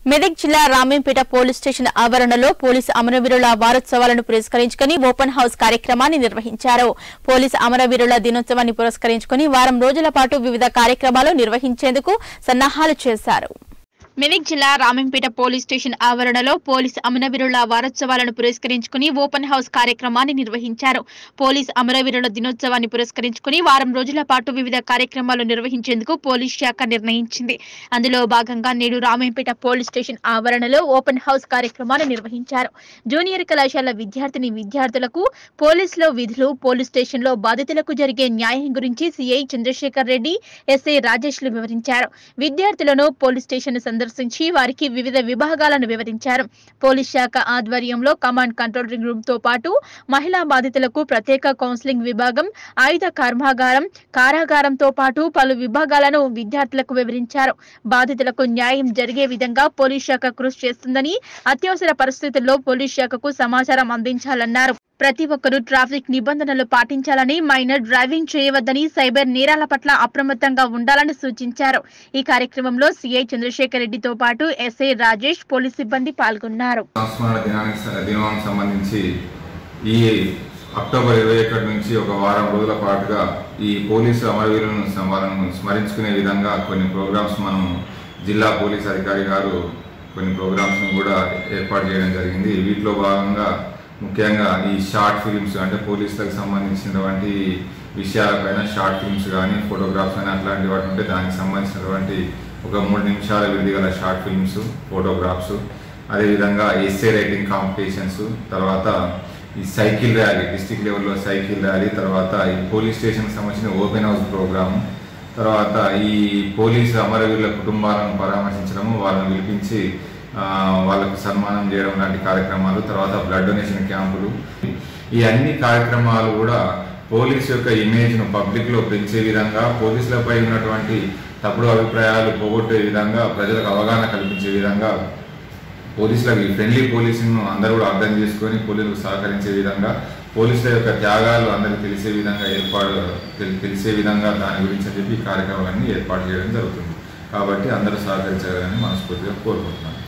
మెదక్ జిల్లా Ramampet police station ఆవరణలో police అమరవీరుల వారోత్సవాలను పురస్కరించుకుని ఓపెన్ హౌస్ కార్యక్రమాన్ని నిర్వహించారు పోలీసు అమరవీరుల దినోత్సవాన్ని పురస్కరించుకుని వారం రోజుల పాటు వివిధ కార్యక్రమాలు నిర్వహించేందుకు సన్నాహాలు చేశారు మెదక్ జిల్లా రామంపేట పోలీస్ స్టేషన్ ఆవరణలో పోలీస్ అమరవీరుల వారోత్సవాలను పురస్కరించుకుని ఓపెన్ హౌస్ కార్యక్రమాన్ని నిర్వహించారు పోలీస్ అమరవీరుల దినోత్సవాన్ని పురస్కరించుకుని వారం రోజుల పాటు వివిధ కార్యక్రమాలు నిర్వహించేందుకు పోలీస్ శాఖ నిర్ణయించింది అందులో భాగంగా నేడు రామంపేట పోలీస్ స్టేషన్ ఆవరణలో ఓపెన్ హౌస్ కార్యక్రమాన్ని నిర్వహించారు జూనియర్ కళాశాల విద్యార్థిని విద్యార్థులకు పోలీసులో విధులు పోలీస్ స్టేషన్లో బాధితులకు జరిగే న్యాయం గురించి సిఐ చంద్రశేఖర్ రెడ్డి ఎస్ఐ రాజేష్లు వివరించారు విద్యార్థులను పోలీస్ స్టేషన్ సందర్శించి వారికి వివిధ విభాగాలను వివరించారు పోలీస్ శాఖ ఆధ్వర్యంలో కమాండ్ కంట్రోల్ రూమ్ తో పాటు మహిళా బాధితులకు ప్రత్యేక కౌన్సిలింగ్ విభాగం ఆయుధ కర్మాగారం కారాగారంతో పాటు పలు విభాగాలను విద్యార్థులకు వివరించారు బాధితులకు న్యాయం జరిగే విధంగా పోలీస్ శాఖ కృషి చేస్తుందని అత్యవసర పరిస్థితుల్లో పోలీస్ శాఖకు సమాచారం అందించాలన్నారు ప్రతి ఒక్కరూ ట్రాఫిక్ నిబంధనలు పాటించాలని మైనర్ డ్రైవింగ్ చేయవద్దని సైబర్ నేరాల పట్ల అప్రమత్తంగా ఉండాలని సూచించారు ఈ కార్యక్రమంలో సిఐ చంద్రశేఖర్ రెడ్డితో పాటు ఎస్ఐ రాజేష్ పోలీస్ సిబ్బంది పాల్గొన్నారు సంస్మరణ దినానికి స- దినానికి సంబంధించి ఈ అక్టోబర్ ఇరవై ఒకటి నుంచి ఒక వారం రోజుల పాటుగా ఈ పోలీసు అమరవీరులను సం- వాళ్ళను స్మరించుకునే విధంగా కొన్ని ప్రోగ్రామ్స్ మనం జిల్లా పోలీస్ అధికారి గారు కొన్ని ప్రోగ్రామ్స్ను కూడా ఏర్పాటు చేయడం జరిగింది వీటిలో భాగంగా ముఖ్యంగా ఈ షార్ట్ ఫిలిమ్స్ అంటే పోలీసులకు సంబంధించినటువంటి విషయాలపైన షార్ట్ ఫిల్మ్స్ కానీ ఫోటోగ్రాఫ్స్ కానీ అట్లాంటి వాటి ఉంటే దానికి సంబంధించినటువంటి ఒక మూడు నిమిషాల విధి గల షార్ట్ ఫిల్మ్స్ ఫోటోగ్రాఫ్స్ అదేవిధంగా ఎస్ఏ రైటింగ్ కాంపిటీషన్స్ తర్వాత ఈ సైకిల్ ర్యాలీ డిస్టిక్ లెవెల్లో సైకిల్ ర్యాలీ తర్వాత ఈ పోలీస్ స్టేషన్కి సంబంధించిన ఓపెన్ హౌస్ ప్రోగ్రామ్ తర్వాత ఈ పోలీసు అమరవీరుల కుటుంబాలను పరామర్శించడము వాళ్ళని పిలిపించి ఆ, వాళ్ళకు సన్మానం చేయడం లాంటి కార్యక్రమాలు తర్వాత బ్లడ్ డొనేషన్ క్యాంపులు ఈ అన్ని కార్యక్రమాలు కూడా పోలీస్ యొక్క ఇమేజ్ను పబ్లిక్లో పెంచే విధంగా పోలీసులపై ఉన్నటువంటి తప్పుడు అభిప్రాయాలు పోగొట్టే విధంగా ప్రజలకు అవగాహన కల్పించే విధంగా పోలీసులకు ఈ ఫ్రెండ్లీ పోలీసింగ్ను అందరూ కూడా అర్థం చేసుకొని పోలీసులకు సహకరించే విధంగా పోలీసుల యొక్క త్యాగాలు అందరికీ తెలిసే విధంగా ఏర్పాటు తెలి- తెలిసే విధంగా దాని గురించి అని చెప్పి ఈ కార్యక్రమాలన్నీ ఏర్పాటు చేయడం జరుగుతుంది కాబట్టి అందరూ సహకరించాలని మనస్ఫూర్తిగా కోరుకుంటున్నాను